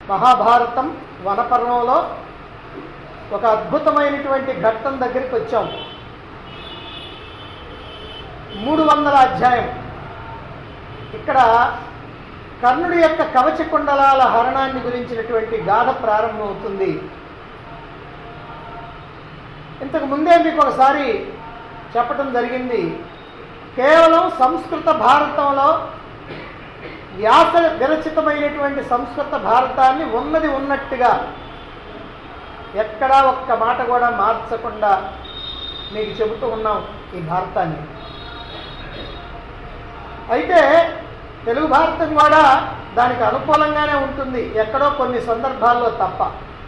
మహాభారతం వనపర్వంలో ఒక అద్భుతమైనటువంటి ఘట్టం దగ్గరికి వచ్చాం మూడు వందల అధ్యాయం ఇక్కడ కర్ణుడి యొక్క కవచ కుండలాల హరణాన్ని గురించినటువంటి గాథ ప్రారంభమవుతుంది ఇంతకు ముందే మీకు ఒకసారి చెప్పటం జరిగింది కేవలం సంస్కృత భారతంలో వ్యాస విరచితమైనటువంటి సంస్కృత భారతాన్ని ఉన్నది ఉన్నట్టుగా ఎక్కడా ఒక్క మాట కూడా మార్చకుండా మీకు చెబుతూ ఉన్నాం ఈ భారతాన్ని అయితే తెలుగు భారతం కూడా దానికి అనుకూలంగానే ఉంటుంది ఎక్కడో కొన్ని సందర్భాల్లో తప్ప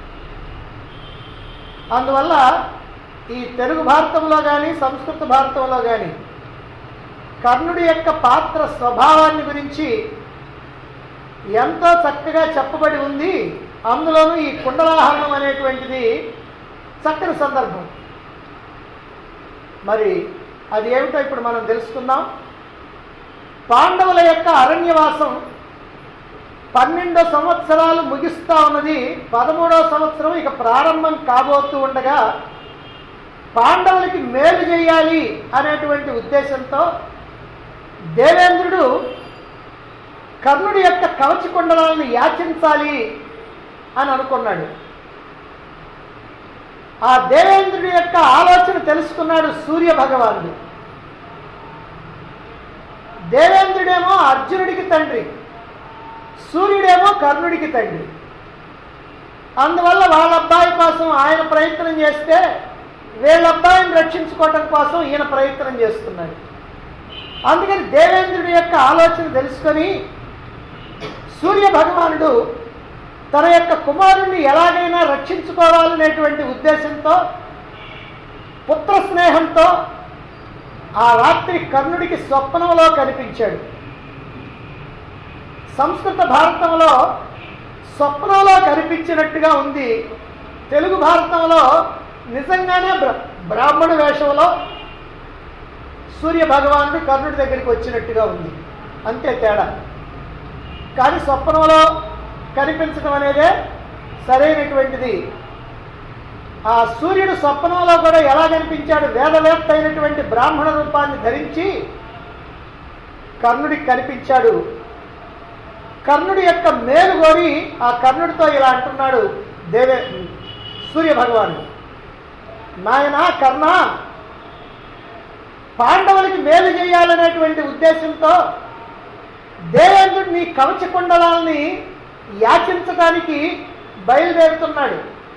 అందువల్ల ఈ తెలుగు భారతంలో కానీ సంస్కృత భారతంలో కానీ కర్ణుడి యొక్క పాత్ర స్వభావాన్ని గురించి ఎంతో చక్కగా చెప్పబడి ఉంది అందులోనూ ఈ కుండలాహరణం అనేటువంటిది చక్కని సందర్భం మరి అది ఏమిటో ఇప్పుడు మనం తెలుసుకుందాం పాండవుల యొక్క అరణ్యవాసం పన్నెండో సంవత్సరాలు ముగిస్తా ఉన్నది పదమూడవ సంవత్సరం ఇక ప్రారంభం కాబోతూ ఉండగా పాండవులకి మేలు చేయాలి అనేటువంటి ఉద్దేశంతో దేవేంద్రుడు కర్ణుడి యొక్క కవచ కుండలాలను యాచించాలి అని అనుకున్నాడు ఆ దేవేంద్రుడి యొక్క ఆలోచన తెలుసుకున్నాడు సూర్య భగవానుడు దేవేంద్రుడేమో అర్జునుడికి తండ్రి సూర్యుడేమో కర్ణుడికి తండ్రి అందువల్ల వాళ్ళ అబ్బాయి కోసం ఆయన ప్రయత్నం చేస్తే వీళ్ళ అబ్బాయిని రక్షించుకోవటం కోసం ఈయన ప్రయత్నం చేస్తున్నాడు అందుకని దేవేంద్రుడి యొక్క ఆలోచన తెలుసుకొని సూర్య భగవానుడు తన యొక్క కుమారుణ్ణి ఎలాగైనా రక్షించుకోవాలనేటువంటి ఉద్దేశంతో పుత్ర స్నేహంతో ఆ రాత్రి కర్ణుడికి స్వప్నంలో కనిపించాడు సంస్కృత భారతంలో స్వప్నంలో కనిపించినట్టుగా ఉంది తెలుగు భారతంలో నిజంగానే బ్ర బ్రాహ్మణ వేషంలో సూర్య భగవానుడు కర్ణుడి దగ్గరికి వచ్చినట్టుగా ఉంది అంతే తేడా కానీ స్వప్నంలో కనిపించడం అనేదే సరైనటువంటిది ఆ సూర్యుడు స్వప్నంలో కూడా ఎలా కనిపించాడు వేదవేత్త అయినటువంటి బ్రాహ్మణ రూపాన్ని ధరించి కర్ణుడికి కనిపించాడు కర్ణుడి యొక్క మేలు కోరి ఆ కర్ణుడితో ఇలా అంటున్నాడు దేవే సూర్య భగవానుడు నాయన కర్ణ పాండవులకి మేలు చేయాలనేటువంటి ఉద్దేశంతో దేవేంద్రుడు నీ కవచ కుండలాల్ని యాచించడానికి బయలుదేరుతున్నాడు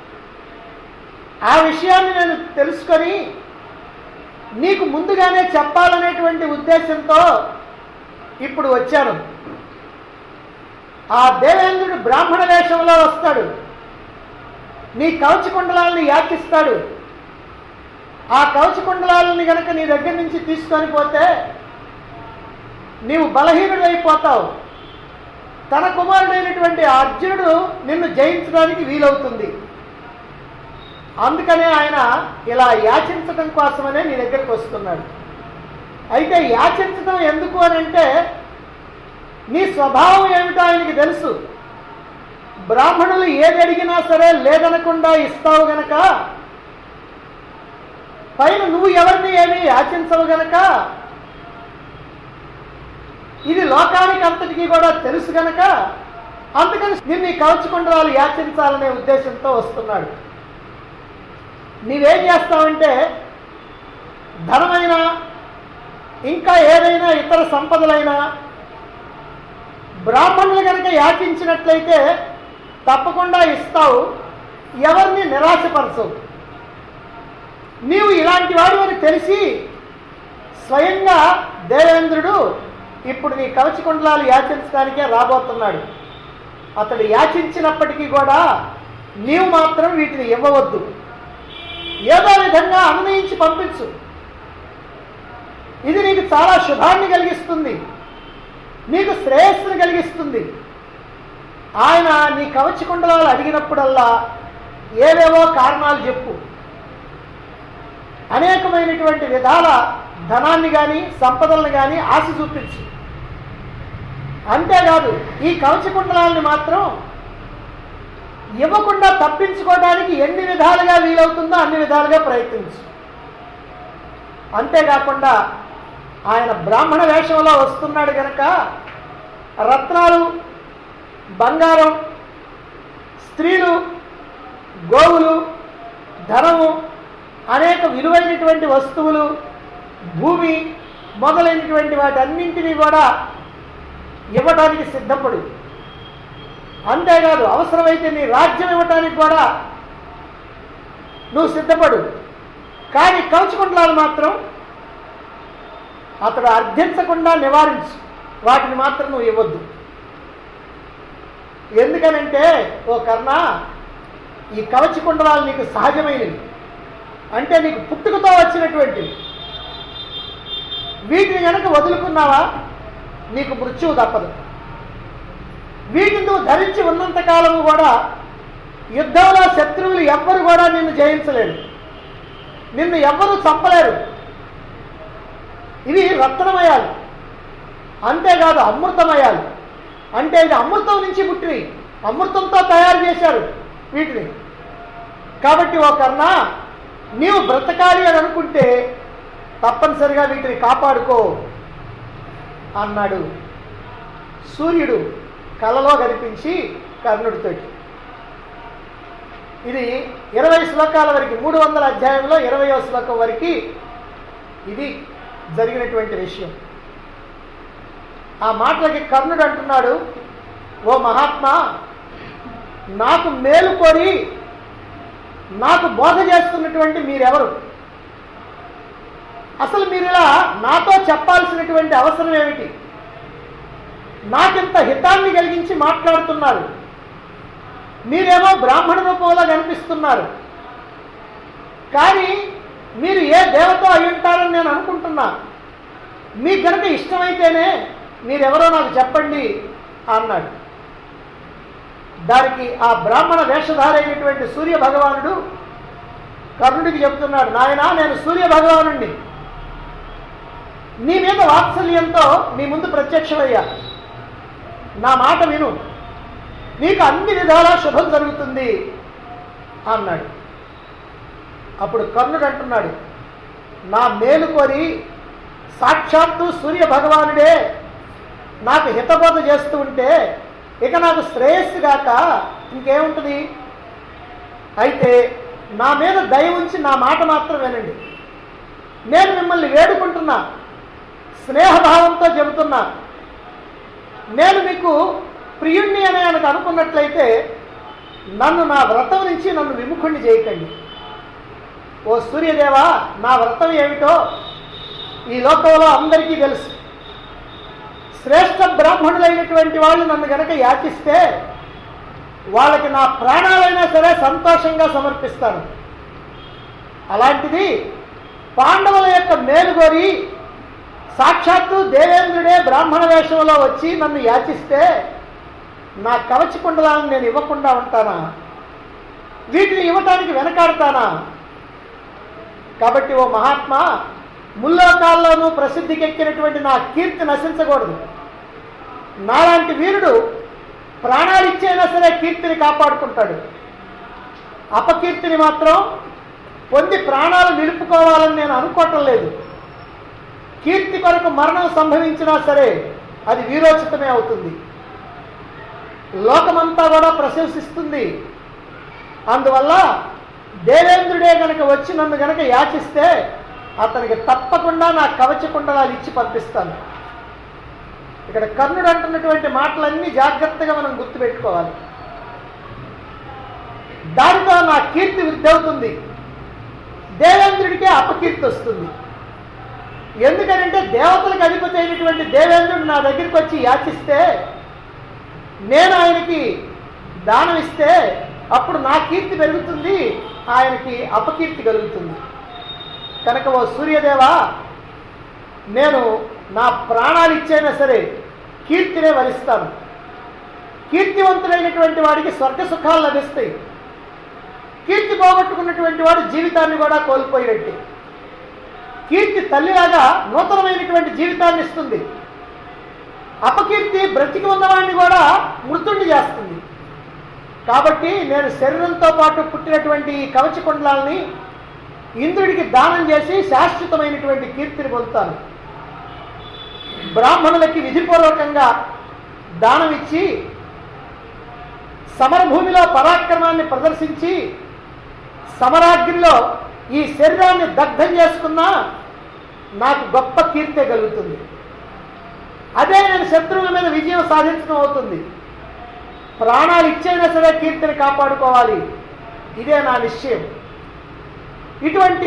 ఆ విషయాన్ని నేను తెలుసుకొని నీకు ముందుగానే చెప్పాలనేటువంటి ఉద్దేశంతో ఇప్పుడు వచ్చాను ఆ దేవేంద్రుడు బ్రాహ్మణ వేషంలో వస్తాడు నీ కవచ కుండలాలను యాచిస్తాడు ఆ కవచ కుండలాలని గనక నీ దగ్గర నుంచి తీసుకొని పోతే నీవు బలహీనుడైపోతావు తన కుమారుడైనటువంటి అర్జునుడు నిన్ను జయించడానికి వీలవుతుంది అందుకనే ఆయన ఇలా యాచించడం కోసమనే నీ దగ్గరికి వస్తున్నాడు అయితే యాచించడం ఎందుకు అని అంటే నీ స్వభావం ఏమిటో ఆయనకి తెలుసు బ్రాహ్మణులు ఏది అడిగినా సరే లేదనకుండా ఇస్తావు గనక పైన నువ్వు ఎవరిని ఏమి యాచించవు గనక ఇది లోకానికి అంతటికీ కూడా తెలుసు గనక అందుకని నిన్ను ఈ కవచకుండలాలు యాచించాలనే ఉద్దేశంతో వస్తున్నాడు నీవేం చేస్తావంటే ధనమైనా ఇంకా ఏదైనా ఇతర సంపదలైనా బ్రాహ్మణులు కనుక యాచించినట్లయితే తప్పకుండా ఇస్తావు ఎవరిని నిరాశపరచవు నీవు ఇలాంటి వాడు అని తెలిసి స్వయంగా దేవేంద్రుడు ఇప్పుడు నీ కవచ కుండలాలు యాచించడానికే రాబోతున్నాడు అతడు యాచించినప్పటికీ కూడా నీవు మాత్రం వీటిని ఇవ్వవద్దు ఏదో విధంగా అనునయించి పంపించు ఇది నీకు చాలా శుభాన్ని కలిగిస్తుంది నీకు శ్రేయస్సును కలిగిస్తుంది ఆయన నీ కవచ కుండలాలు అడిగినప్పుడల్లా ఏవేవో కారణాలు చెప్పు అనేకమైనటువంటి విధాల ధనాన్ని కానీ సంపదలను కానీ ఆశ చూపించు అంతేకాదు ఈ కవచ కుండలాలని మాత్రం ఇవ్వకుండా తప్పించుకోవడానికి ఎన్ని విధాలుగా వీలవుతుందో అన్ని విధాలుగా ప్రయత్నించు అంతేకాకుండా ఆయన బ్రాహ్మణ వేషంలో వస్తున్నాడు గనక రత్నాలు బంగారం స్త్రీలు గోవులు ధనము అనేక విలువైనటువంటి వస్తువులు భూమి మొదలైనటువంటి వాటన్నింటినీ కూడా ఇవ్వడానికి సిద్ధపడు అంతేకాదు అవసరమైతే నీ రాజ్యం ఇవ్వటానికి కూడా నువ్వు సిద్ధపడు కానీ కవచుకుంటలాలు మాత్రం అతడు అర్థించకుండా నివారించు వాటిని మాత్రం నువ్వు ఇవ్వద్దు ఎందుకనంటే ఓ కర్ణ ఈ కవచ కుండలాలు నీకు సహజమైనవి అంటే నీకు పుట్టుకతో వచ్చినటువంటివి వీటిని కనుక వదులుకున్నావా నీకు మృత్యువు తప్పదు వీటిని నువ్వు ధరించి ఉన్నంత కాలము కూడా యుద్ధంలో శత్రువులు ఎవ్వరు కూడా నిన్ను జయించలేరు నిన్ను ఎవ్వరూ చంపలేరు ఇవి రత్నమయాలు అంతేకాదు అమృతమయాలు అంటే ఇది అమృతం నుంచి పుట్టినవి అమృతంతో తయారు చేశారు వీటిని కాబట్టి ఓ కర్ణ నీవు బ్రతకాలి అని అనుకుంటే తప్పనిసరిగా వీటిని కాపాడుకో అన్నాడు సూర్యుడు కలలో కనిపించి కర్ణుడితోటి ఇది ఇరవై శ్లోకాల వరకు మూడు వందల అధ్యాయంలో ఇరవయో శ్లోకం వరకు ఇది జరిగినటువంటి విషయం ఆ మాటలకి కర్ణుడు అంటున్నాడు ఓ మహాత్మా నాకు మేలు కోరి నాకు బోధ చేస్తున్నటువంటి మీరెవరు అసలు మీరు ఇలా నాతో చెప్పాల్సినటువంటి అవసరం ఏమిటి నాకింత హితాన్ని కలిగించి మాట్లాడుతున్నారు మీరేమో బ్రాహ్మణ రూపంలో కనిపిస్తున్నారు కానీ మీరు ఏ దేవతో అయి ఉంటారని నేను అనుకుంటున్నా మీకు కనుక ఇష్టమైతేనే మీరెవరో నాకు చెప్పండి అన్నాడు దానికి ఆ బ్రాహ్మణ వేషధారైనటువంటి సూర్య భగవానుడు కర్ణుడికి చెప్తున్నాడు నాయనా నేను సూర్య భగవానుణ్ణి నీ మీద వాత్సల్యంతో మీ ముందు ప్రత్యక్షమయ్యా నా మాట విను నీకు అన్ని విధాలా శుభం జరుగుతుంది అన్నాడు అప్పుడు కర్ణుడు అంటున్నాడు నా మేలు కోరి సాక్షాత్తు సూర్య భగవానుడే నాకు హితబోధ చేస్తూ ఉంటే ఇక నాకు శ్రేయస్సు గాక ఇంకేముంటుంది అయితే నా మీద దయ ఉంచి నా మాట మాత్రం వినండి నేను మిమ్మల్ని వేడుకుంటున్నా స్నేహభావంతో చెబుతున్నా నేను మీకు ప్రియుణ్ణి అని ఆయనకు అనుకున్నట్లయితే నన్ను నా వ్రతం నుంచి నన్ను విముఖుణ్ణి చేయకండి ఓ సూర్యదేవా నా వ్రతం ఏమిటో ఈ లోకంలో అందరికీ తెలుసు శ్రేష్ఠ బ్రాహ్మణులైనటువంటి వాళ్ళు నన్ను గనక యాచిస్తే వాళ్ళకి నా ప్రాణాలైనా సరే సంతోషంగా సమర్పిస్తాను అలాంటిది పాండవుల యొక్క మేలు కోరి సాక్షాత్తు దేవేంద్రుడే బ్రాహ్మణ వేషంలో వచ్చి నన్ను యాచిస్తే నా కవచ కుండలాలను నేను ఇవ్వకుండా ఉంటానా వీటిని ఇవ్వటానికి వెనకాడతానా కాబట్టి ఓ మహాత్మా ముల్లోకాల్లోనూ ప్రసిద్ధికెక్కినటువంటి నా కీర్తి నశించకూడదు నాలాంటి వీరుడు ప్రాణాలిచ్చైనా సరే కీర్తిని కాపాడుకుంటాడు అపకీర్తిని మాత్రం పొంది ప్రాణాలు నిలుపుకోవాలని నేను అనుకోవటం లేదు కీర్తి కొరకు మరణం సంభవించినా సరే అది వీరోచితమే అవుతుంది లోకమంతా కూడా ప్రశంసిస్తుంది అందువల్ల దేవేంద్రుడే గనక వచ్చి నన్ను గనక యాచిస్తే అతనికి తప్పకుండా నా కవచ కుండలాలు ఇచ్చి పంపిస్తాను ఇక్కడ కర్ణుడు అంటున్నటువంటి మాటలన్నీ జాగ్రత్తగా మనం గుర్తుపెట్టుకోవాలి దానితో నా కీర్తి వృద్ధి అవుతుంది దేవేంద్రుడికే అపకీర్తి వస్తుంది ఎందుకనంటే దేవతలకు అధిపతి అయినటువంటి దేవేంద్రుడు నా దగ్గరికి వచ్చి యాచిస్తే నేను ఆయనకి దానం ఇస్తే అప్పుడు నా కీర్తి పెరుగుతుంది ఆయనకి అపకీర్తి కలుగుతుంది కనుక ఓ సూర్యదేవా నేను నా ప్రాణాలు ఇచ్చైనా సరే కీర్తినే వరిస్తాను కీర్తివంతుడైనటువంటి వాడికి స్వర్గ సుఖాలు లభిస్తాయి కీర్తి పోగొట్టుకున్నటువంటి వాడు జీవితాన్ని కూడా కోల్పోయినట్టే కీర్తి తల్లిలాగా నూతనమైనటువంటి జీవితాన్ని ఇస్తుంది అపకీర్తి బ్రతికి ఉన్నవాడిని కూడా మృతుణ్ణి చేస్తుంది కాబట్టి నేను శరీరంతో పాటు పుట్టినటువంటి ఈ కవచ కుండలాల్ని ఇంద్రుడికి దానం చేసి శాశ్వతమైనటువంటి కీర్తిని పొందుతాను బ్రాహ్మణులకి విధిపూర్వకంగా దానం ఇచ్చి సమరభూమిలో పరాక్రమాన్ని ప్రదర్శించి సమరాగ్నిలో ఈ శరీరాన్ని దగ్ధం చేసుకున్నా నాకు గొప్ప కీర్తే కలుగుతుంది అదే నేను శత్రువుల మీద విజయం సాధించడం అవుతుంది ప్రాణాలు ఇచ్చైనా సరే కీర్తిని కాపాడుకోవాలి ఇదే నా నిశ్చయం ఇటువంటి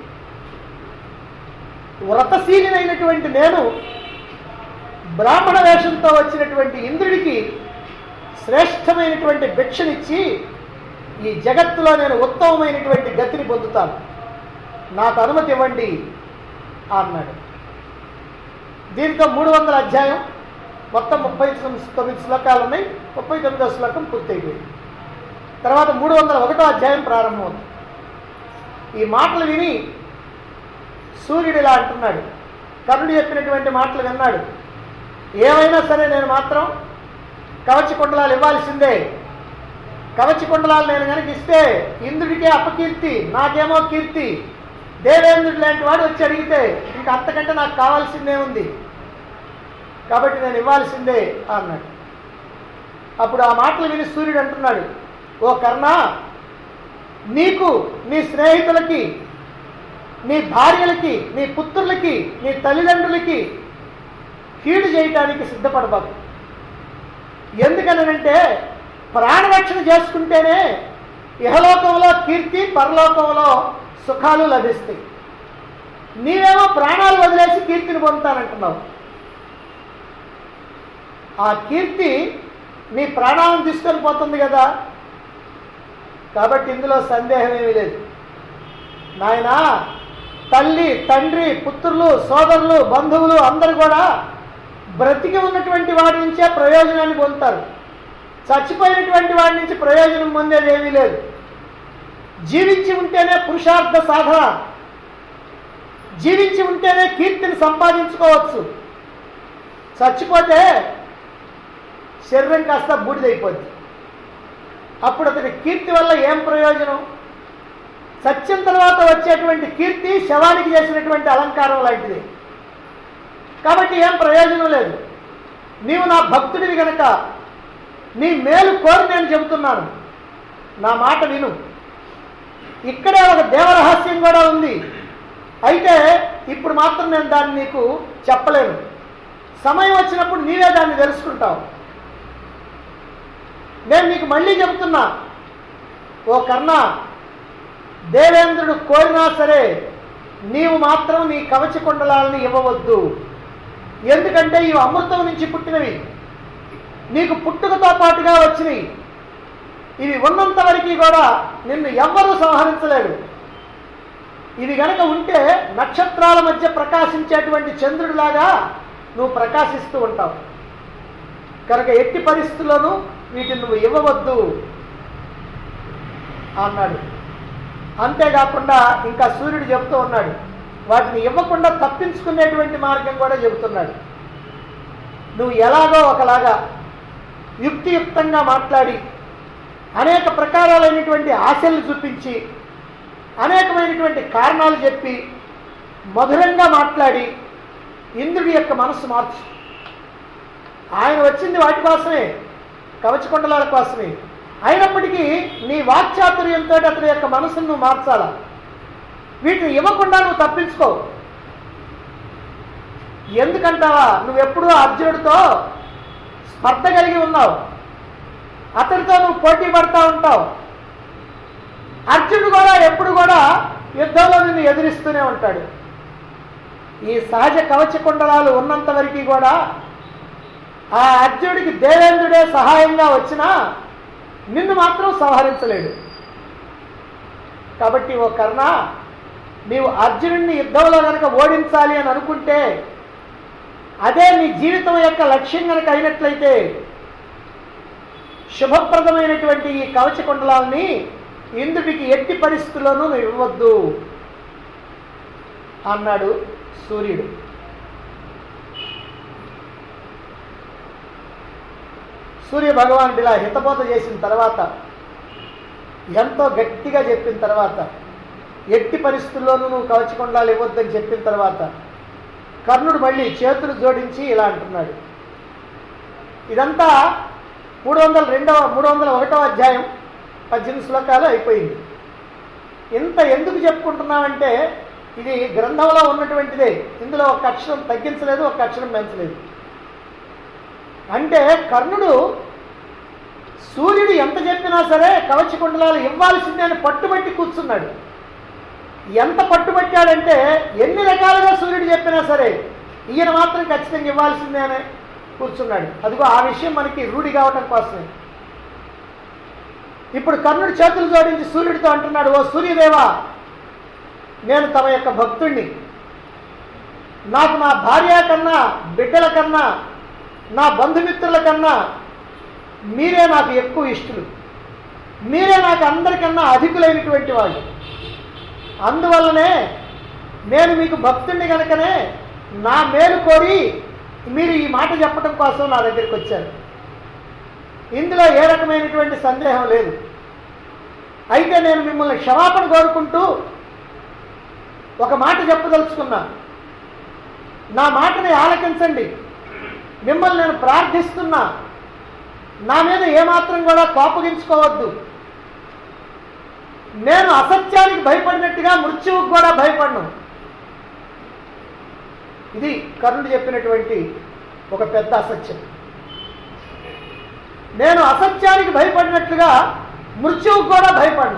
వ్రతశీలినైనటువంటి నేను బ్రాహ్మణ వేషంతో వచ్చినటువంటి ఇంద్రుడికి శ్రేష్టమైనటువంటి భిక్షనిచ్చి ఈ జగత్తులో నేను ఉత్తమమైనటువంటి గతిని పొందుతాను నాకు అనుమతి ఇవ్వండి అన్నాడు దీంతో మూడు వందల అధ్యాయం మొత్తం ముప్పై తొమ్మిది శ్లోకాలు ఉన్నాయి ముప్పై తొమ్మిదో శ్లోకం పూర్తయిపోయింది తర్వాత మూడు వందల ఒకటో అధ్యాయం ప్రారంభమవుతుంది ఈ మాటలు విని సూర్యుడు ఇలా అంటున్నాడు కర్ణుడు చెప్పినటువంటి మాటలు విన్నాడు ఏమైనా సరే నేను మాత్రం కవచ కుండలాలు ఇవ్వాల్సిందే కవచ కుండలాలు నేను కనుక ఇస్తే ఇంద్రుడికే అపకీర్తి నాకేమో కీర్తి దేవేంద్రుడు లాంటి వాడు వచ్చి అడిగితే ఇంకా అంతకంటే నాకు కావాల్సిందే ఉంది కాబట్టి నేను ఇవ్వాల్సిందే అన్నాడు అప్పుడు ఆ మాటలు విని సూర్యుడు అంటున్నాడు ఓ కర్ణ నీకు నీ స్నేహితులకి నీ భార్యలకి నీ పుత్రులకి నీ తల్లిదండ్రులకి కీడు చేయటానికి సిద్ధపడబాకు ఎందుకనంటే ప్రాణరక్షణ చేసుకుంటేనే ఇహలోకంలో కీర్తి పరలోకంలో సుఖాలు లభిస్తాయి నీవేమో ప్రాణాలు వదిలేసి కీర్తిని పొందుతానంటున్నావు ఆ కీర్తి నీ ప్రాణాలను తీసుకొని పోతుంది కదా కాబట్టి ఇందులో సందేహం ఏమీ లేదు నాయన తల్లి తండ్రి పుత్రులు సోదరులు బంధువులు అందరూ కూడా బ్రతికి ఉన్నటువంటి వాడి నుంచే ప్రయోజనాన్ని పొందుతారు చచ్చిపోయినటువంటి వాడి నుంచి ప్రయోజనం పొందేది ఏమీ లేదు జీవించి ఉంటేనే పురుషార్థ సాధన జీవించి ఉంటేనే కీర్తిని సంపాదించుకోవచ్చు చచ్చిపోతే శరీరం కాస్త బూడిదైపోద్ది అప్పుడు అతని కీర్తి వల్ల ఏం ప్రయోజనం సత్యం తర్వాత వచ్చేటువంటి కీర్తి శవానికి చేసినటువంటి అలంకారం లాంటిది కాబట్టి ఏం ప్రయోజనం లేదు నీవు నా భక్తుడివి గనక నీ మేలు కోరి నేను చెబుతున్నాను నా మాట విను ఇక్కడే ఒక దేవరహస్యం కూడా ఉంది అయితే ఇప్పుడు మాత్రం నేను దాన్ని నీకు చెప్పలేను సమయం వచ్చినప్పుడు నీవే దాన్ని తెలుసుకుంటావు నేను నీకు మళ్ళీ చెబుతున్నా ఓ కర్ణ దేవేంద్రుడు కోరినా సరే నీవు మాత్రం నీ కవచ కుండలాలని ఇవ్వవద్దు ఎందుకంటే ఇవి అమృతం నుంచి పుట్టినవి నీకు పుట్టుకతో పాటుగా వచ్చినవి ఇవి ఉన్నంత వరకు కూడా నిన్ను ఎవ్వరూ సంహరించలేరు ఇవి గనక ఉంటే నక్షత్రాల మధ్య ప్రకాశించేటువంటి చంద్రుడిలాగా నువ్వు ప్రకాశిస్తూ ఉంటావు కనుక ఎట్టి పరిస్థితుల్లోనూ వీటిని నువ్వు ఇవ్వవద్దు అన్నాడు అంతేకాకుండా ఇంకా సూర్యుడు చెబుతూ ఉన్నాడు వాటిని ఇవ్వకుండా తప్పించుకునేటువంటి మార్గం కూడా చెబుతున్నాడు నువ్వు ఎలాగో ఒకలాగా యుక్తియుక్తంగా మాట్లాడి అనేక ప్రకారాలైనటువంటి ఆశలు చూపించి అనేకమైనటువంటి కారణాలు చెప్పి మధురంగా మాట్లాడి ఇంద్రుడి యొక్క మనస్సు మార్చు ఆయన వచ్చింది వాటి కోసమే కవచకుండలాల కోసమే అయినప్పటికీ నీ వాక్చాతుర్యంతో అతని యొక్క మనసును నువ్వు మార్చాలా వీటిని ఇవ్వకుండా నువ్వు తప్పించుకో ఎందుకంటావా నువ్వెప్పుడూ అర్జునుడితో స్పర్ధ కలిగి ఉన్నావు అతడితో నువ్వు పోటీ పడతా ఉంటావు అర్జునుడు కూడా ఎప్పుడు కూడా యుద్ధంలో నిన్ను ఎదిరిస్తూనే ఉంటాడు ఈ సహజ కవచ కుండలాలు ఉన్నంత వరకు కూడా ఆ అర్జునుడికి దేవేంద్రుడే సహాయంగా వచ్చినా నిన్ను మాత్రం సంహరించలేడు కాబట్టి ఓ కర్ణ నీవు అర్జునుడిని యుద్ధంలో కనుక ఓడించాలి అని అనుకుంటే అదే నీ జీవితం యొక్క లక్ష్యం కనుక అయినట్లయితే శుభప్రదమైనటువంటి ఈ కవచ కుండలాల్ని ఇంద్రుడికి ఎట్టి పరిస్థితుల్లోనూ నువ్వు ఇవ్వద్దు అన్నాడు సూర్యుడు సూర్య భగవానుడు ఇలా హితబోధ చేసిన తర్వాత ఎంతో గట్టిగా చెప్పిన తర్వాత ఎట్టి పరిస్థితుల్లోనూ నువ్వు కవచకొండాలు ఇవ్వద్దని చెప్పిన తర్వాత కర్ణుడు మళ్ళీ చేతులు జోడించి ఇలా అంటున్నాడు ఇదంతా మూడు వందల రెండవ మూడు వందల ఒకటవ అధ్యాయం పద్దెనిమిది శ్లోకాలు అయిపోయింది ఇంత ఎందుకు చెప్పుకుంటున్నామంటే ఇది గ్రంథంలో ఉన్నటువంటిదే ఇందులో ఒక అక్షరం తగ్గించలేదు ఒక అక్షరం పెంచలేదు అంటే కర్ణుడు సూర్యుడు ఎంత చెప్పినా సరే కవచ కుండలాలు ఇవ్వాల్సిందే అని పట్టుబట్టి కూర్చున్నాడు ఎంత పట్టుబట్టాడంటే ఎన్ని రకాలుగా సూర్యుడు చెప్పినా సరే ఈయన మాత్రం ఖచ్చితంగా ఇవ్వాల్సిందే అని కూర్చున్నాడు అదిగో ఆ విషయం మనకి రూఢి కావటం కోసమే ఇప్పుడు కర్ణుడు చేతులు జోడించి సూర్యుడితో అంటున్నాడు ఓ సూర్యదేవా నేను తమ యొక్క భక్తుణ్ణి నాకు నా భార్య కన్నా బిడ్డల కన్నా నా బంధుమిత్రుల కన్నా మీరే నాకు ఎక్కువ ఇష్టలు మీరే నాకు అందరికన్నా అధికులైనటువంటి వాళ్ళు అందువల్లనే నేను మీకు భక్తుణ్ణి కనుకనే నా మేలు కోరి మీరు ఈ మాట చెప్పడం కోసం నా దగ్గరికి వచ్చారు ఇందులో ఏ రకమైనటువంటి సందేహం లేదు అయితే నేను మిమ్మల్ని క్షమాపణ కోరుకుంటూ ఒక మాట చెప్పదలుచుకున్నా నా మాటని ఆలకించండి మిమ్మల్ని నేను ప్రార్థిస్తున్నా నా మీద ఏమాత్రం కూడా కోపగించుకోవద్దు నేను అసత్యానికి భయపడినట్టుగా మృత్యువుకు కూడా భయపడను ఇది కర్ణుడు చెప్పినటువంటి ఒక పెద్ద అసత్యం నేను అసత్యానికి భయపడినట్లుగా మృత్యువుకు కూడా భయపడను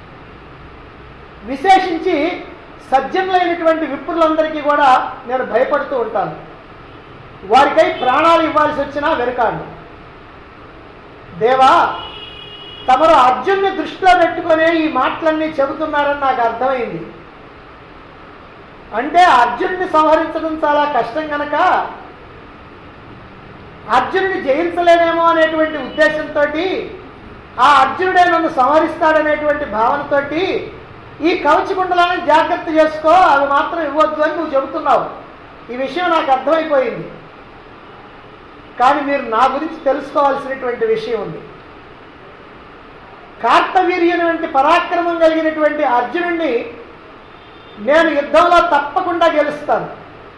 విశేషించి సజ్జనులైనటువంటి విప్రులందరికీ కూడా నేను భయపడుతూ ఉంటాను వారికై ప్రాణాలు ఇవ్వాల్సి వచ్చినా వెనకాడు దేవా తమరు అర్జున్ని దృష్టిలో పెట్టుకునే ఈ మాటలన్నీ చెబుతున్నారని నాకు అర్థమైంది అంటే అర్జున్ని సంహరించడం చాలా కష్టం కనుక అర్జునుడిని జయించలేనేమో అనేటువంటి ఉద్దేశంతో ఆ అర్జునుడే నన్ను సంహరిస్తాడనేటువంటి భావనతోటి ఈ కవచ కుండలను జాగ్రత్త చేసుకో అవి మాత్రం ఇవ్వద్దు అని నువ్వు చెబుతున్నావు ఈ విషయం నాకు అర్థమైపోయింది కానీ మీరు నా గురించి తెలుసుకోవాల్సినటువంటి విషయం ఉంది కార్తవీర్యుని వంటి పరాక్రమం కలిగినటువంటి అర్జునుడిని నేను యుద్ధంలో తప్పకుండా గెలుస్తాను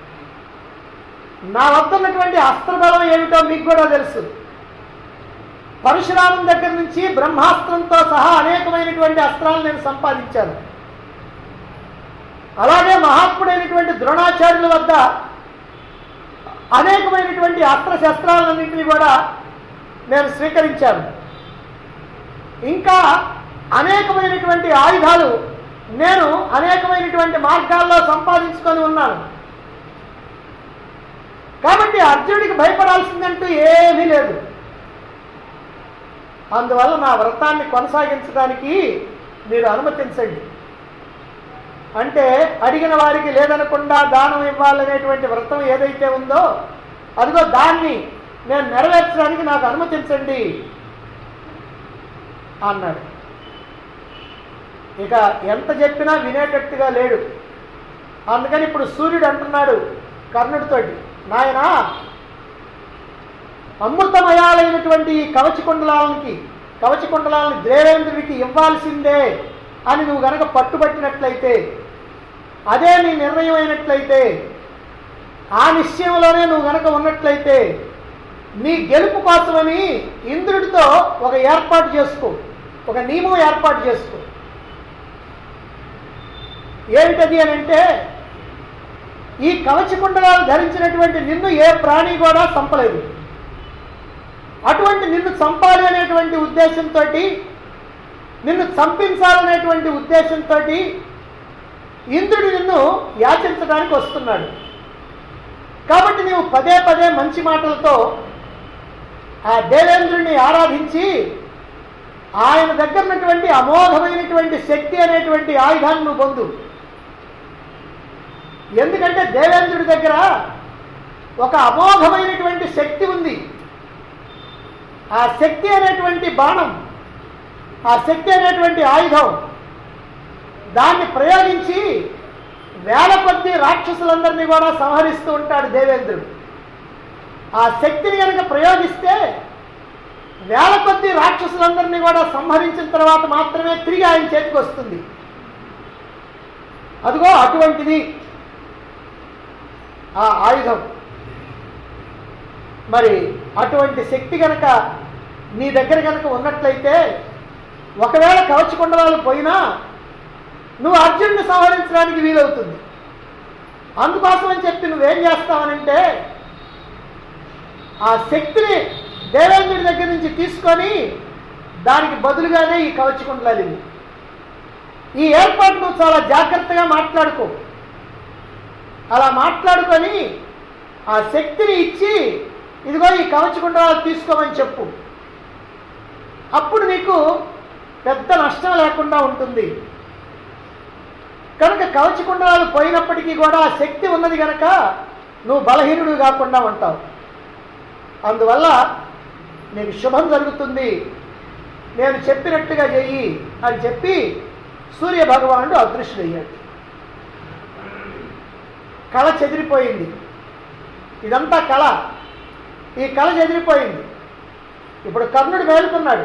నా వద్ద ఉన్నటువంటి అస్త్రబలం ఏమిటో మీకు కూడా తెలుసు పరశురామం దగ్గర నుంచి బ్రహ్మాస్త్రంతో సహా అనేకమైనటువంటి అస్త్రాలు నేను సంపాదించాను అలాగే మహాత్ముడైనటువంటి ద్రోణాచార్యుల వద్ద అనేకమైనటువంటి అస్త్ర శస్త్రాలన్నింటినీ కూడా నేను స్వీకరించాను ఇంకా అనేకమైనటువంటి ఆయుధాలు నేను అనేకమైనటువంటి మార్గాల్లో సంపాదించుకొని ఉన్నాను కాబట్టి అర్జునుడికి భయపడాల్సిందంటూ ఏమీ లేదు అందువల్ల నా వ్రతాన్ని కొనసాగించడానికి మీరు అనుమతించండి అంటే అడిగిన వారికి లేదనకుండా దానం ఇవ్వాలనేటువంటి వ్రతం ఏదైతే ఉందో అదిగో దాన్ని నేను నెరవేర్చడానికి నాకు అనుమతించండి అన్నాడు ఇక ఎంత చెప్పినా వినేటట్టుగా లేడు అందుకని ఇప్పుడు సూర్యుడు అంటున్నాడు కర్ణుడితోటి నాయనా అమృతమయాలైనటువంటి ఈ కవచ కుండలాలకి కవచ కుండలాలని దేవేంద్రుడికి ఇవ్వాల్సిందే అని నువ్వు గనక పట్టుబట్టినట్లయితే అదే నీ నిర్ణయం అయినట్లయితే ఆ నిశ్చయంలోనే నువ్వు గనక ఉన్నట్లయితే నీ గెలుపు కోసమని ఇంద్రుడితో ఒక ఏర్పాటు చేసుకో ఒక నియమం ఏర్పాటు చేసుకో ఏమిటది అని అంటే ఈ కవచ కుండలాలు ధరించినటువంటి నిన్ను ఏ ప్రాణి కూడా చంపలేదు అటువంటి నిన్ను చంపాలి అనేటువంటి ఉద్దేశంతో నిన్ను చంపించాలనేటువంటి ఉద్దేశంతో ఇంద్రుడు నిన్ను యాచించడానికి వస్తున్నాడు కాబట్టి నీవు పదే పదే మంచి మాటలతో ఆ దేవేంద్రుడిని ఆరాధించి ఆయన దగ్గర ఉన్నటువంటి అమోఘమైనటువంటి శక్తి అనేటువంటి ఆయుధాన్ని నువ్వు పొందు ఎందుకంటే దేవేంద్రుడి దగ్గర ఒక అమోఘమైనటువంటి శక్తి ఉంది ఆ శక్తి అనేటువంటి బాణం ఆ శక్తి అనేటువంటి ఆయుధం దాన్ని ప్రయోగించి వేల కొద్ది రాక్షసులందరినీ కూడా సంహరిస్తూ ఉంటాడు దేవేంద్రుడు ఆ శక్తిని కనుక ప్రయోగిస్తే వేల కొద్ది రాక్షసులందరినీ కూడా సంహరించిన తర్వాత మాత్రమే తిరిగి ఆయన చేతికి వస్తుంది అదిగో అటువంటిది ఆ ఆయుధం మరి అటువంటి శక్తి గనక నీ దగ్గర గనక ఉన్నట్లయితే ఒకవేళ కవచకుండలాలు పోయినా నువ్వు అర్జునుడిని సంహరించడానికి వీలవుతుంది అందుకోసం అని చెప్పి నువ్వేం చేస్తావనంటే ఆ శక్తిని దేవేంద్రుడి దగ్గర నుంచి తీసుకొని దానికి బదులుగానే ఈ కవచకుండలాలు ఇవి. ఈ ఏర్పాటు నువ్వు చాలా జాగ్రత్తగా మాట్లాడుకో అలా మాట్లాడుకొని ఆ శక్తిని ఇచ్చి ఇదిగో ఈ కవచకుండలాలు తీసుకోమని చెప్పు అప్పుడు నీకు పెద్ద నష్టం లేకుండా ఉంటుంది కనుక కవచకుండలాలు పోయినప్పటికీ కూడా ఆ శక్తి ఉన్నది కనుక నువ్వు బలహీనుడు కాకుండా ఉంటావు అందువల్ల నీకు శుభం జరుగుతుంది నేను చెప్పినట్టుగా చెయ్యి అని చెప్పి సూర్య భగవానుడు అదృశ్యుడయ్యాడు కళ చెదిరిపోయింది ఇదంతా కళ ఈ కళ చెదిరిపోయింది ఇప్పుడు కర్ణుడు మేలుకున్నాడు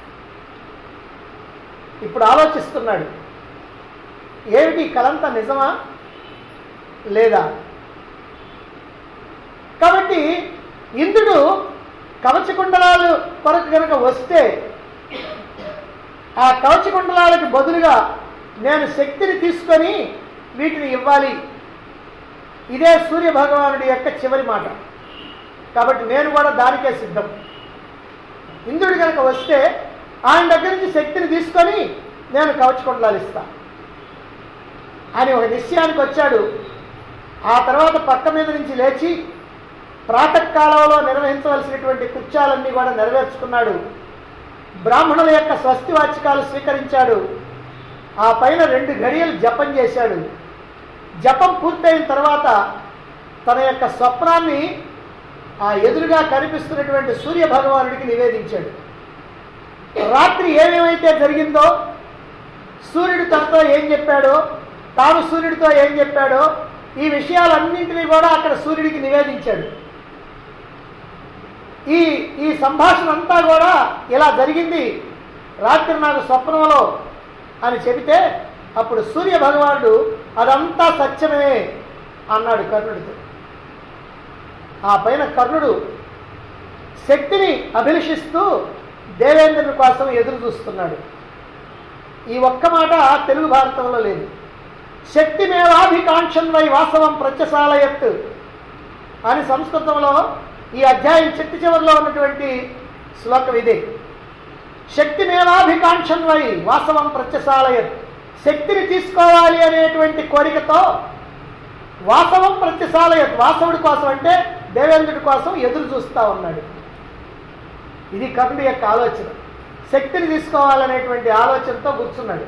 ఇప్పుడు ఆలోచిస్తున్నాడు ఏమిటి ఈ కలంతా నిజమా లేదా కాబట్టి ఇంద్రుడు కవచకుండలాలు కొరకు కనుక వస్తే ఆ కవచకుండలాలకు బదులుగా నేను శక్తిని తీసుకొని వీటిని ఇవ్వాలి ఇదే సూర్య భగవానుడి యొక్క చివరి మాట కాబట్టి నేను కూడా దానికే సిద్ధం ఇంద్రుడు కనుక వస్తే ఆయన దగ్గర నుంచి శక్తిని తీసుకొని నేను కవచకుండలాలు ఇస్తా అని ఒక నిశ్చయానికి వచ్చాడు ఆ తర్వాత పక్క మీద నుంచి లేచి ప్రాతకాలంలో నిర్వహించవలసినటువంటి కృత్యాలన్నీ కూడా నెరవేర్చుకున్నాడు బ్రాహ్మణుల యొక్క స్వస్తి వాచికాలు స్వీకరించాడు ఆ పైన రెండు గడియలు జపం చేశాడు జపం పూర్తయిన తర్వాత తన యొక్క స్వప్నాన్ని ఆ ఎదురుగా కనిపిస్తున్నటువంటి సూర్య భగవానుడికి నివేదించాడు రాత్రి ఏమేమైతే జరిగిందో సూర్యుడు తనతో ఏం చెప్పాడో తాను సూర్యుడితో ఏం చెప్పాడో ఈ విషయాలన్నింటినీ కూడా అక్కడ సూర్యుడికి నివేదించాడు ఈ ఈ సంభాషణ అంతా కూడా ఇలా జరిగింది రాత్రి నాకు స్వప్నంలో అని చెబితే అప్పుడు సూర్య భగవానుడు అదంతా సత్యమే అన్నాడు కర్ణుడితో ఆ పైన కర్ణుడు శక్తిని అభిలషిస్తూ దేవేంద్రుని కోసం ఎదురు చూస్తున్నాడు ఈ ఒక్క మాట తెలుగు భారతంలో లేదు శక్తి మేవాభికాంక్షన్ వై వాస్తవం ప్రత్యసాలయత్ అని సంస్కృతంలో ఈ అధ్యాయం చిట్టు చివరిలో ఉన్నటువంటి శ్లోకం ఇదే శక్తి మేవాభికాంక్షన్ వై వాస్తవం ప్రత్యసాలయత్ శక్తిని తీసుకోవాలి అనేటువంటి కోరికతో వాసవం ప్రత్యసాలయత్ వాసవుడి కోసం అంటే దేవేంద్రుడి కోసం ఎదురు చూస్తూ ఉన్నాడు ఇది కర్ణుడి యొక్క ఆలోచన శక్తిని తీసుకోవాలనేటువంటి ఆలోచనతో కూర్చున్నాడు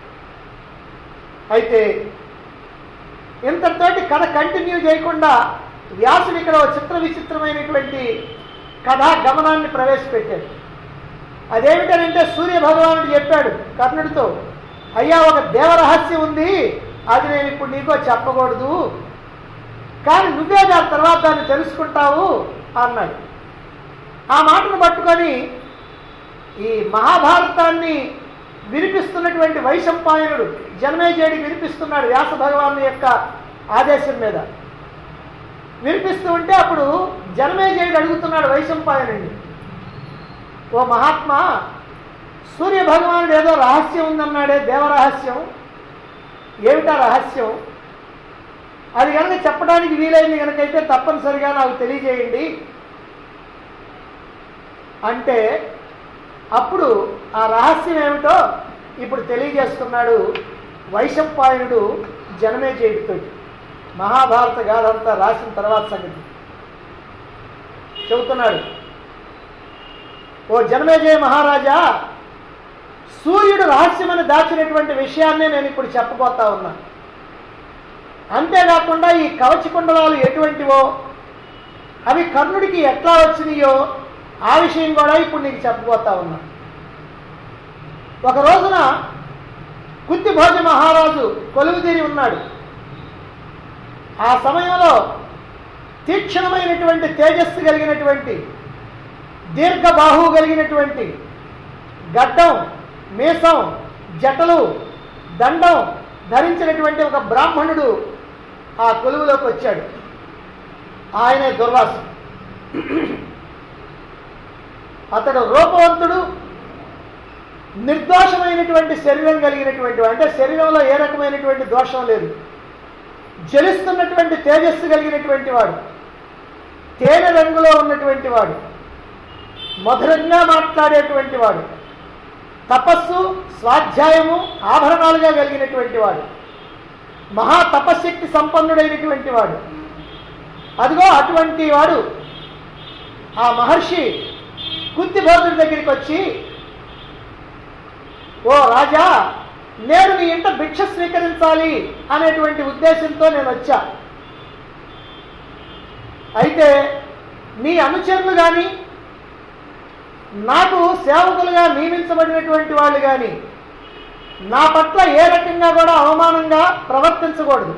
అయితే ఇంతతోటి కథ కంటిన్యూ చేయకుండా వ్యాసుడు ఇక్కడ ఒక చిత్ర విచిత్రమైనటువంటి కథా గమనాన్ని ప్రవేశపెట్టాడు అదేమిటనంటే సూర్య భగవానుడు చెప్పాడు కర్ణుడితో అయ్యా ఒక దేవరహస్యం ఉంది అది నేను ఇప్పుడు నీకో చెప్పకూడదు కానీ నువ్వే దాని తర్వాత దాన్ని తెలుసుకుంటావు అన్నాడు ఆ మాటను పట్టుకొని ఈ మహాభారతాన్ని వినిపిస్తున్నటువంటి వైశంపాయనుడు జన్మేజయుడి వినిపిస్తున్నాడు వ్యాస భగవాను యొక్క ఆదేశం మీద వినిపిస్తూ ఉంటే అప్పుడు జన్మేజయుడు అడుగుతున్నాడు వైశంపాయనుడిని ఓ మహాత్మా సూర్య భగవానుడు ఏదో రహస్యం ఉందన్నాడే దేవరహస్యం ఏమిటా రహస్యం అది కనుక చెప్పడానికి వీలైంది కనుకైతే తప్పనిసరిగా నాకు తెలియజేయండి అంటే అప్పుడు ఆ రహస్యం ఏమిటో ఇప్పుడు తెలియజేస్తున్నాడు వైశంపాయనుడు జనమేజయుడితో మహాభారత గాథంతా రాసిన తర్వాత సంగతి చెబుతున్నాడు ఓ జనమేజయ మహారాజా సూర్యుడు రహస్యమని దాచినటువంటి విషయాన్నే నేను ఇప్పుడు చెప్పబోతా ఉన్నా అంతేకాకుండా ఈ కవచ కుండలాలు ఎటువంటివో అవి కర్ణుడికి ఎట్లా వచ్చినాయో ఆ విషయం కూడా ఇప్పుడు నీకు చెప్పబోతా ఉన్నా ఒక రోజున కుత్తిభోజ మహారాజు కొలువుదీరి ఉన్నాడు ఆ సమయంలో తీక్షణమైనటువంటి తేజస్సు కలిగినటువంటి దీర్ఘ బాహువు కలిగినటువంటి గడ్డం మీసం జటలు దండం ధరించినటువంటి ఒక బ్రాహ్మణుడు ఆ కొలువులోకి వచ్చాడు ఆయనే దుర్వాసు అతడు రూపవంతుడు నిర్దోషమైనటువంటి శరీరం కలిగినటువంటి వాడు. అంటే శరీరంలో ఏ రకమైనటువంటి దోషం లేదు జలిస్తున్నటువంటి తేజస్సు కలిగినటువంటి వాడు తేనె రంగులో ఉన్నటువంటి వాడు మధురంగా మాట్లాడేటువంటి వాడు తపస్సు స్వాధ్యాయము ఆభరణాలుగా కలిగినటువంటి వాడు మహా తపశ్శక్తి సంపన్నుడైనటువంటి వాడు అదిగో అటువంటి వాడు ఆ మహర్షి కుంతిభోజుడి దగ్గరికి వచ్చి ఓ రాజా నేను నీ ఇంట భిక్ష స్వీకరించాలి అనేటువంటి ఉద్దేశంతో నేను వచ్చా అయితే నీ అనుచరులు కానీ నాకు సేవకులుగా నియమించబడినటువంటి వాళ్ళు కానీ నా పట్ల ఏ రకంగా కూడా అవమానంగా ప్రవర్తించకూడదు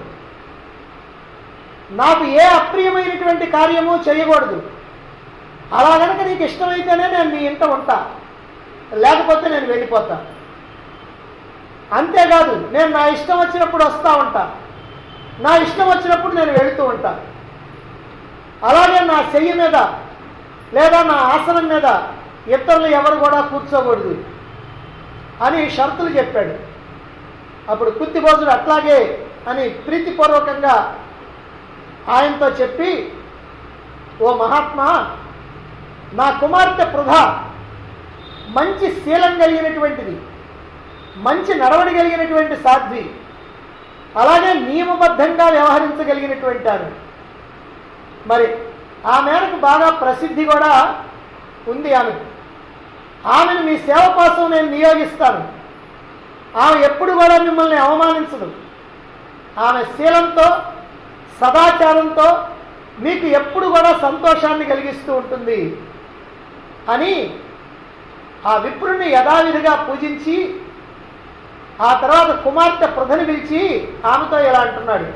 నాకు ఏ అప్రియమైనటువంటి కార్యము చేయకూడదు అలా కనుక నీకు ఇష్టమైతేనే నేను నీ ఇంట ఉంటా లేకపోతే నేను వెళ్ళిపోతా అంతేకాదు నేను నా ఇష్టం వచ్చినప్పుడు వస్తూ ఉంటా నా ఇష్టం వచ్చినప్పుడు నేను వెళుతూ ఉంటా అలాగే నా చెయ్యి మీద లేదా నా ఆసనం మీద ఇతరులు ఎవరు కూడా కూర్చోకూడదు అని షరతులు చెప్పాడు అప్పుడు కుత్తిభోజుడు అట్లాగే అని ప్రీతిపూర్వకంగా ఆయనతో చెప్పి ఓ మహాత్మా నా కుమార్తె పృథా మంచి శీలం కలిగినటువంటిది మంచి నడవడి కలిగినటువంటి సాధ్వి అలాగే నియమబద్ధంగా వ్యవహరించగలిగినటువంటి ఆమె మరి ఆ మేరకు బాగా ప్రసిద్ధి కూడా ఉంది ఆమెకు ఆమెను మీ సేవ కోసం నేను నియోగిస్తాను ఆమె ఎప్పుడు కూడా మిమ్మల్ని అవమానించదు ఆమె శీలంతో సదాచారంతో మీకు ఎప్పుడు కూడా సంతోషాన్ని కలిగిస్తూ ఉంటుంది అని ఆ విప్రుని యథావిధిగా పూజించి ఆ తర్వాత కుమార్తె పృథని పిలిచి ఆమెతో ఇలా అంటున్నాడు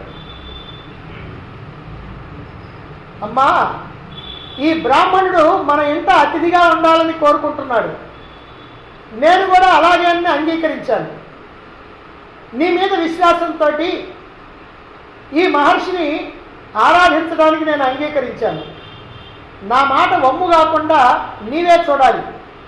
అమ్మా ఈ బ్రాహ్మణుడు మన ఇంట అతిథిగా ఉండాలని కోరుకుంటున్నాడు నేను కూడా అలాగే అని అంగీకరించాను నీ మీద విశ్వాసంతో ఈ మహర్షిని ఆరాధించడానికి నేను అంగీకరించాను నా మాట వమ్ము కాకుండా నీవే చూడాలి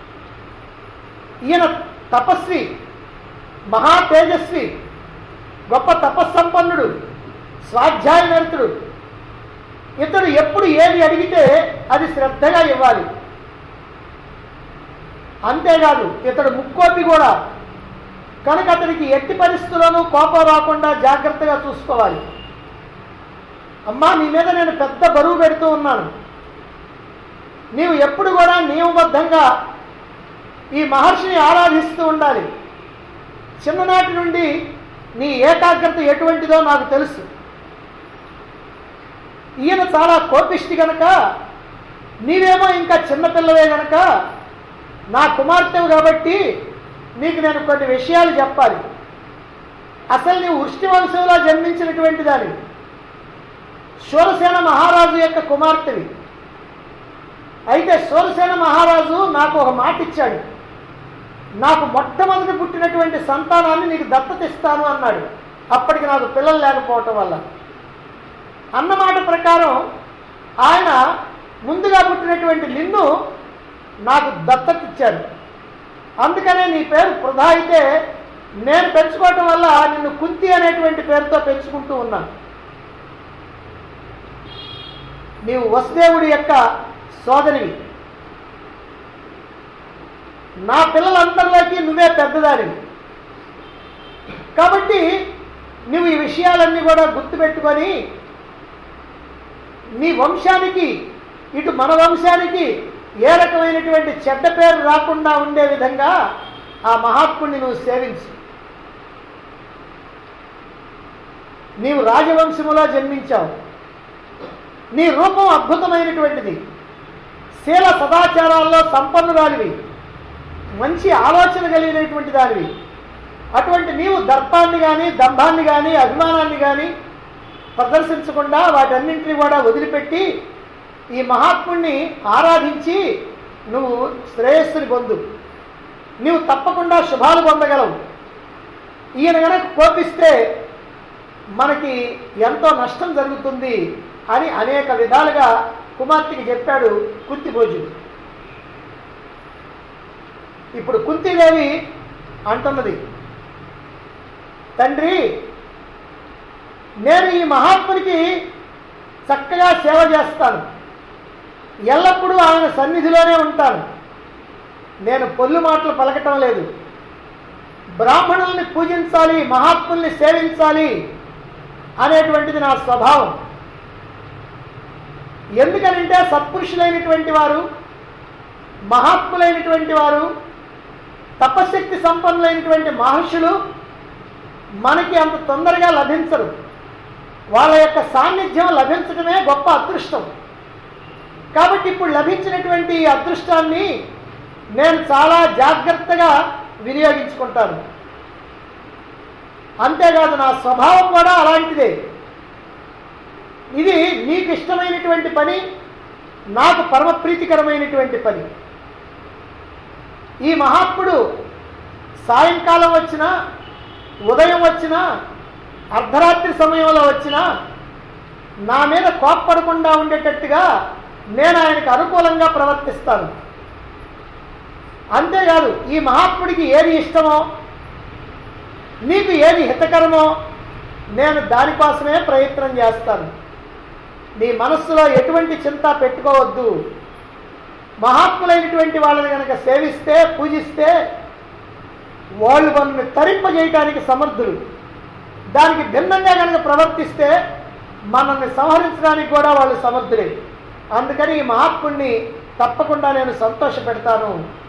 ఈయన తపస్వి మహా తేజస్వి గొప్ప తపస్సంపన్నుడు స్వాధ్యాయనిరతుడు ఇతడు ఎప్పుడు ఏది అడిగితే అది శ్రద్ధగా ఇవ్వాలి అంతేకాదు ఇతడు ముక్కోపి కూడా కనుక అతనికి ఎట్టి పరిస్థితుల్లోనూ కోపం రాకుండా జాగ్రత్తగా చూసుకోవాలి అమ్మా నీ మీద నేను పెద్ద బరువు పెడుతూ ఉన్నాను నీవు ఎప్పుడు కూడా నియమబద్ధంగా ఈ మహర్షిని ఆరాధిస్తూ ఉండాలి చిన్ననాటి నుండి నీ ఏకాగ్రత ఎటువంటిదో నాకు తెలుసు ఈయన చాలా కోపిష్టి గనక నీవేమో ఇంకా చిన్నపిల్లవే గనక నా కుమార్తెవు కాబట్టి నీకు నేను కొన్ని విషయాలు చెప్పాలి అసలు నీవు వృష్టి వంశంలో జన్మించినటువంటి దానివి శూరసేన మహారాజు యొక్క కుమార్తెవి అయితే శూరసేన మహారాజు నాకు ఒక మాట ఇచ్చాడు నాకు మొట్టమొదటి పుట్టినటువంటి సంతానాన్ని నీకు దత్తత ఇస్తాను అన్నాడు అప్పటికి నాకు పిల్లలు లేకపోవటం వల్ల అన్నమాట ప్రకారం ఆయన ముందుగా పుట్టినటువంటి నిన్ను నాకు దత్తత ఇచ్చాడు అందుకనే నీ పేరు వృధా అయితే నేను పెంచుకోవటం వల్ల నిన్ను కుంతి అనేటువంటి పేరుతో పెంచుకుంటూ ఉన్నాను నీవు వసుదేవుడి యొక్క సోదరివి నా పిల్లలందరిలోకి నువ్వే పెద్దదానివి కాబట్టి నువ్వు ఈ విషయాలన్నీ కూడా గుర్తుపెట్టుకొని నీ వంశానికి ఇటు మన వంశానికి ఏ రకమైనటువంటి చెడ్డ పేరు రాకుండా ఉండే విధంగా ఆ మహాత్ముడిని నువ్వు సేవించు నీవు రాజవంశములో జన్మించావు నీ రూపం అద్భుతమైనటువంటిది శీల సదాచారాల్లో సంపన్నురాలివి మంచి ఆలోచన కలిగినటువంటి దానివి అటువంటి నీవు దర్పాన్ని కానీ దంభాన్ని కానీ అభిమానాన్ని కానీ ప్రదర్శించకుండా వాటన్నింటినీ కూడా వదిలిపెట్టి ఈ మహాత్ముణ్ణి ఆరాధించి నువ్వు శ్రేయస్సుని పొందు నీవు తప్పకుండా శుభాలు పొందగలవు ఈయన గనక కోపిస్తే మనకి ఎంతో నష్టం జరుగుతుంది అని అనేక విధాలుగా కుమార్తెకి చెప్పాడు కుంతిభోజుడు ఇప్పుడు కుంతిదేవి అంటున్నది తండ్రి నేను ఈ మహాత్మునికి చక్కగా సేవ చేస్తాను ఎల్లప్పుడూ ఆయన సన్నిధిలోనే ఉంటాను నేను పొల్లు మాటలు పలకటం లేదు బ్రాహ్మణుల్ని పూజించాలి మహాత్ముల్ని సేవించాలి అనేటువంటిది నా స్వభావం ఎందుకనంటే సత్పురుషులైనటువంటి వారు మహాత్ములైనటువంటి వారు తపశక్తి సంపన్నులైనటువంటి మహర్షులు మనకి అంత తొందరగా లభించరు వాళ్ళ యొక్క సాన్నిధ్యం లభించడమే గొప్ప అదృష్టం కాబట్టి ఇప్పుడు లభించినటువంటి ఈ అదృష్టాన్ని నేను చాలా జాగ్రత్తగా వినియోగించుకుంటాను అంతేకాదు నా స్వభావం కూడా అలాంటిదే ఇది నీకు ఇష్టమైనటువంటి పని నాకు పరమ ప్రీతికరమైనటువంటి పని ఈ మహాత్ముడు సాయంకాలం వచ్చినా ఉదయం వచ్చినా అర్ధరాత్రి సమయంలో వచ్చినా నా మీద కోప్పడకుండా ఉండేటట్టుగా నేను ఆయనకు అనుకూలంగా ప్రవర్తిస్తాను అంతేకాదు ఈ మహాత్ముడికి ఏది ఇష్టమో నీకు ఏది హితకరమో నేను దానికోసమే ప్రయత్నం చేస్తాను నీ మనస్సులో ఎటువంటి చింత పెట్టుకోవద్దు మహాత్ములైనటువంటి వాళ్ళని కనుక సేవిస్తే పూజిస్తే వాళ్ళు మనల్ని తరింపజేయడానికి సమర్థులు దానికి భిన్నంగా కనుక ప్రవర్తిస్తే మనల్ని సంహరించడానికి కూడా వాళ్ళు సమర్థులే అందుకని ఈ మహాత్ముడిని తప్పకుండా నేను సంతోష పెడతాను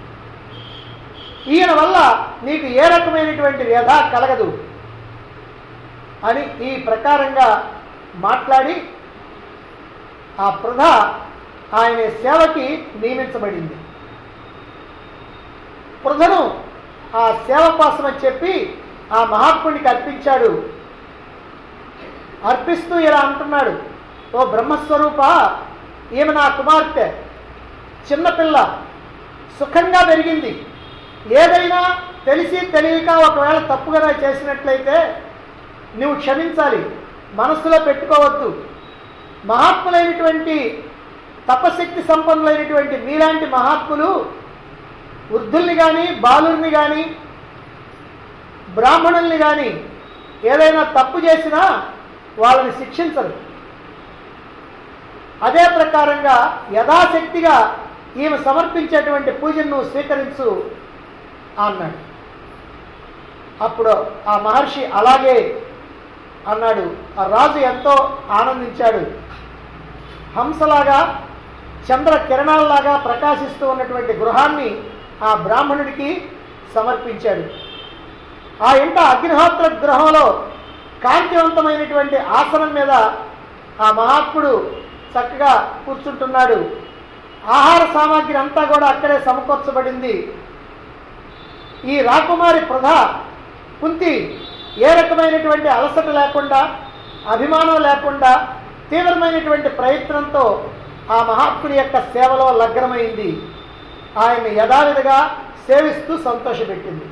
ఈయన వల్ల నీకు ఏ రకమైనటువంటి వ్యధ కలగదు అని ఈ ప్రకారంగా మాట్లాడి ఆ ప్రధ ఆయన సేవకి నియమించబడింది పృథను ఆ సేవ కోసమని చెప్పి ఆ మహాత్ముడికి అర్పించాడు అర్పిస్తూ ఇలా అంటున్నాడు ఓ బ్రహ్మస్వరూప ఈమె నా కుమార్తె చిన్నపిల్ల సుఖంగా పెరిగింది ఏదైనా తెలిసి తెలియక ఒకవేళ తప్పుగా చేసినట్లయితే నువ్వు క్షమించాలి మనస్సులో పెట్టుకోవద్దు మహాత్ములైనటువంటి తపశక్తి సంపన్నులైనటువంటి మీలాంటి మహాత్ములు వృద్ధుల్ని కానీ బాలుల్ని కానీ బ్రాహ్మణుల్ని కానీ ఏదైనా తప్పు చేసినా వాళ్ళని శిక్షించరు అదే ప్రకారంగా యథాశక్తిగా ఈమె సమర్పించేటువంటి పూజను నువ్వు స్వీకరించు అన్నాడు అప్పుడు ఆ మహర్షి అలాగే అన్నాడు ఆ రాజు ఎంతో ఆనందించాడు హంసలాగా చంద్ర కిరణాల్లాగా ప్రకాశిస్తూ ఉన్నటువంటి గృహాన్ని ఆ బ్రాహ్మణుడికి సమర్పించాడు ఆ ఇంట అగ్నిహోత్ర గృహంలో కాంతివంతమైనటువంటి ఆసనం మీద ఆ మహాత్ముడు చక్కగా కూర్చుంటున్నాడు ఆహార సామాగ్రి అంతా కూడా అక్కడే సమకూర్చబడింది ఈ రాకుమారి ప్రధ కుంతి ఏ రకమైనటువంటి అలసట లేకుండా అభిమానం లేకుండా తీవ్రమైనటువంటి ప్రయత్నంతో ఆ మహాత్ముడి యొక్క సేవలో లగ్నమైంది ఆయన యథావిధిగా సేవిస్తూ సంతోషపెట్టింది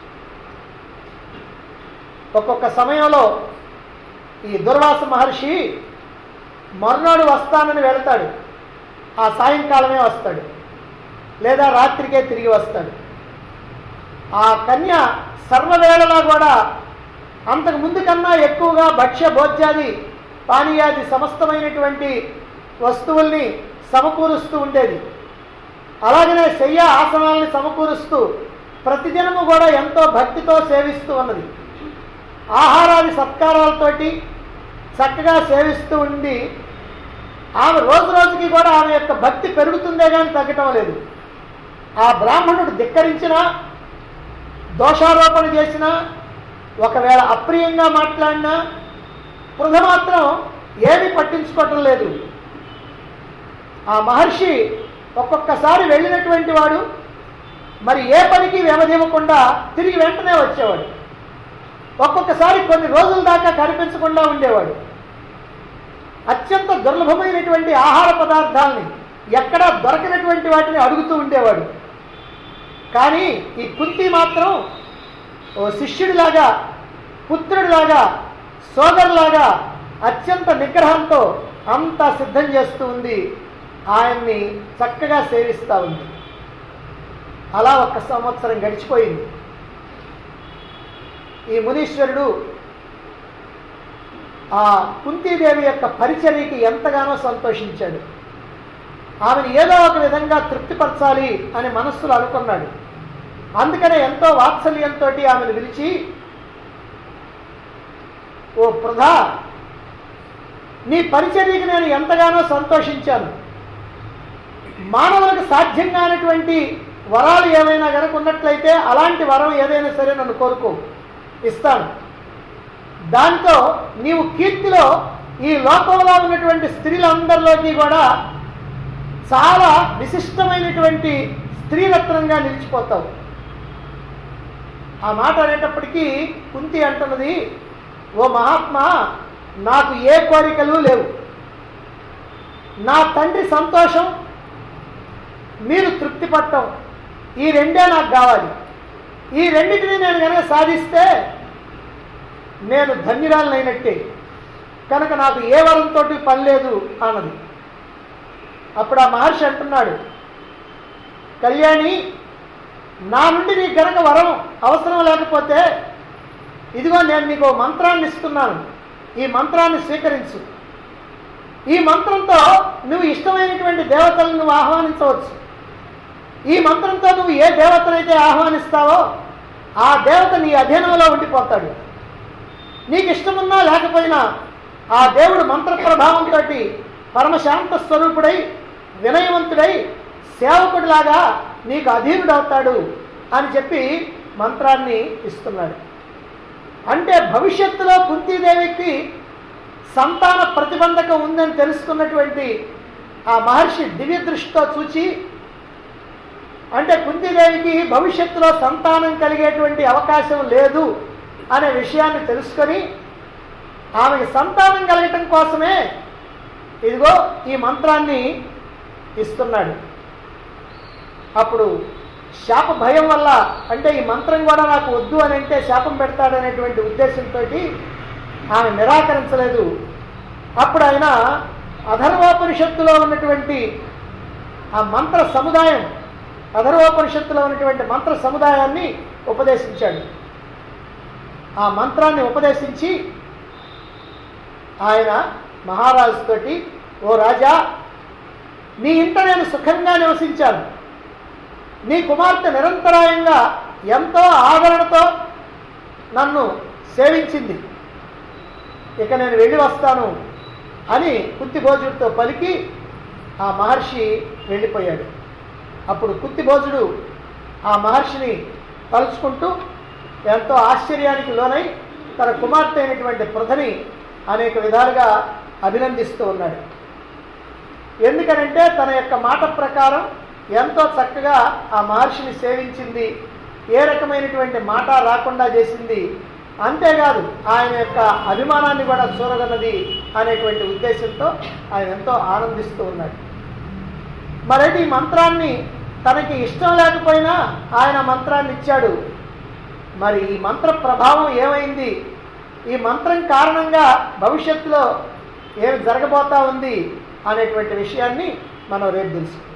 ఒక్కొక్క సమయంలో ఈ దుర్వాస మహర్షి మర్నాడు వస్తానని వెళ్తాడు ఆ సాయంకాలమే వస్తాడు లేదా రాత్రికే తిరిగి వస్తాడు ఆ కన్య సర్వవేళలా కూడా అంతకు ముందు కన్నా ఎక్కువగా భక్ష్య భోజ్యాది పానీయాది సమస్తమైనటువంటి వస్తువుల్ని సమకూరుస్తూ ఉండేది అలాగనే శయ్య ఆసనాల్ని సమకూరుస్తూ ప్రతిదినము కూడా ఎంతో భక్తితో సేవిస్తూ ఉన్నది ఆహారాది సత్కారాలతోటి చక్కగా సేవిస్తూ ఉండి ఆమె రోజు రోజుకి కూడా ఆమె యొక్క భక్తి పెరుగుతుందే కానీ తగ్గటం లేదు ఆ బ్రాహ్మణుడు ధిక్కరించినా దోషారోపణ చేసినా ఒకవేళ అప్రియంగా మాట్లాడినా పృథ మాత్రం ఏమీ పట్టించుకోవటం లేదు ఆ మహర్షి ఒక్కొక్కసారి వెళ్ళినటువంటి వాడు మరి ఏ పనికి వ్యవధివ్వకుండా తిరిగి వెంటనే వచ్చేవాడు ఒక్కొక్కసారి కొన్ని రోజుల దాకా కనిపించకుండా ఉండేవాడు అత్యంత దుర్లభమైనటువంటి ఆహార పదార్థాలని ఎక్కడ దొరకనటువంటి వాటిని అడుగుతూ ఉండేవాడు కానీ ఈ కుంతి మాత్రం ఓ శిష్యుడిలాగా పుత్రుడిలాగా సోదరులాగా అత్యంత నిగ్రహంతో అంతా సిద్ధం చేస్తూ ఉంది ఆయన్ని చక్కగా సేవిస్తూ ఉంది అలా ఒక సంవత్సరం గడిచిపోయింది ఈ మునీశ్వరుడు ఆ కుంతీదేవి యొక్క పరిచర్యకి ఎంతగానో సంతోషించాడు ఆమెను ఏదో ఒక విధంగా తృప్తిపరచాలి అని మనస్సులో అనుకున్నాడు అందుకనే ఎంతో వాత్సల్యంతో ఆమెను పిలిచి ఓ ప్రధా నీ పరిచర్యకి నేను ఎంతగానో సంతోషించాను మానవులకు సాధ్యం కానటువంటి వరాలు ఏమైనా కనుక ఉన్నట్లయితే అలాంటి వరం ఏదైనా సరే నన్ను కోరుకో ఇస్తాను దాంతో నీవు కీర్తిలో ఈ లోకంలో ఉన్నటువంటి స్త్రీలందరిలోకి కూడా చాలా విశిష్టమైనటువంటి స్త్రీరత్నంగా నిలిచిపోతావు ఆ మాట అనేటప్పటికీ కుంతి అంటున్నది ఓ మహాత్మా నాకు ఏ కోరికలు లేవు నా తండ్రి సంతోషం మీరు తృప్తి పట్టం ఈ రెండే నాకు కావాలి ఈ రెండింటిని నేను కనుక సాధిస్తే నేను ధన్యురాలనైనట్టే కనుక నాకు ఏ వరంతో పని లేదు అన్నది అప్పుడు ఆ మహర్షి అంటున్నాడు కళ్యాణి నా నుండి నీకు గనక వరం అవసరం లేకపోతే ఇదిగో నేను నీకు ఓ మంత్రాన్ని ఇస్తున్నాను ఈ మంత్రాన్ని స్వీకరించు ఈ మంత్రంతో నువ్వు ఇష్టమైనటువంటి దేవతలను నువ్వు ఆహ్వానించవచ్చు ఈ మంత్రంతో నువ్వు ఏ దేవతనైతే ఆహ్వానిస్తావో ఆ దేవత నీ అధీనంలో ఉండిపోతాడు నీకు ఇష్టమున్నా లేకపోయినా ఆ దేవుడు మంత్ర ప్రభావంతో పరమశాంత స్వరూపుడై వినయవంతుడై సేవకుడిలాగా నీకు అధీనుడవుతాడు అని చెప్పి మంత్రాన్ని ఇస్తున్నాడు అంటే భవిష్యత్తులో కుంతీదేవికి సంతాన ప్రతిబంధకం ఉందని తెలుసుకున్నటువంటి ఆ మహర్షి దివ్య దృష్టితో చూచి అంటే కుంతీదేవికి భవిష్యత్తులో సంతానం కలిగేటువంటి అవకాశం లేదు అనే విషయాన్ని తెలుసుకొని ఆమెకి సంతానం కలగటం కోసమే ఇదిగో ఈ మంత్రాన్ని ఇస్తున్నాడు అప్పుడు శాప భయం వల్ల అంటే ఈ మంత్రం కూడా నాకు వద్దు అని అంటే శాపం పెడతాడనేటువంటి ఉద్దేశంతో ఆమె నిరాకరించలేదు అప్పుడు ఆయన అధర్వోపనిషత్తులో ఉన్నటువంటి ఆ మంత్ర సముదాయం అధర్వోపనిషత్తులో ఉన్నటువంటి మంత్ర సముదాయాన్ని ఉపదేశించాడు ఆ మంత్రాన్ని ఉపదేశించి ఆయన మహారాజుతోటి ఓ రాజా నీ ఇంట నేను సుఖంగా నివసించాను నీ కుమార్తె నిరంతరాయంగా ఎంతో ఆదరణతో నన్ను సేవించింది ఇక నేను వెళ్ళి వస్తాను అని కుత్తిభోజుడితో పలికి ఆ మహర్షి వెళ్ళిపోయాడు అప్పుడు కుత్తిభోజుడు ఆ మహర్షిని తలుచుకుంటూ ఎంతో ఆశ్చర్యానికి లోనై తన కుమార్తె అయినటువంటి పృథని అనేక విధాలుగా అభినందిస్తూ ఉన్నాడు ఎందుకనంటే తన యొక్క మాట ప్రకారం ఎంతో చక్కగా ఆ మహర్షిని సేవించింది ఏ రకమైనటువంటి మాట రాకుండా చేసింది అంతేకాదు ఆయన యొక్క అభిమానాన్ని కూడా చూరగన్నది అనేటువంటి ఉద్దేశంతో ఆయన ఎంతో ఆనందిస్తూ ఉన్నాడు మరైతే ఈ మంత్రాన్ని తనకి ఇష్టం లేకపోయినా ఆయన మంత్రాన్ని ఇచ్చాడు మరి ఈ మంత్ర ప్రభావం ఏమైంది ఈ మంత్రం కారణంగా భవిష్యత్తులో ఏమి జరగబోతా ఉంది అనేటువంటి విషయాన్ని మనం రేపు తెలుసు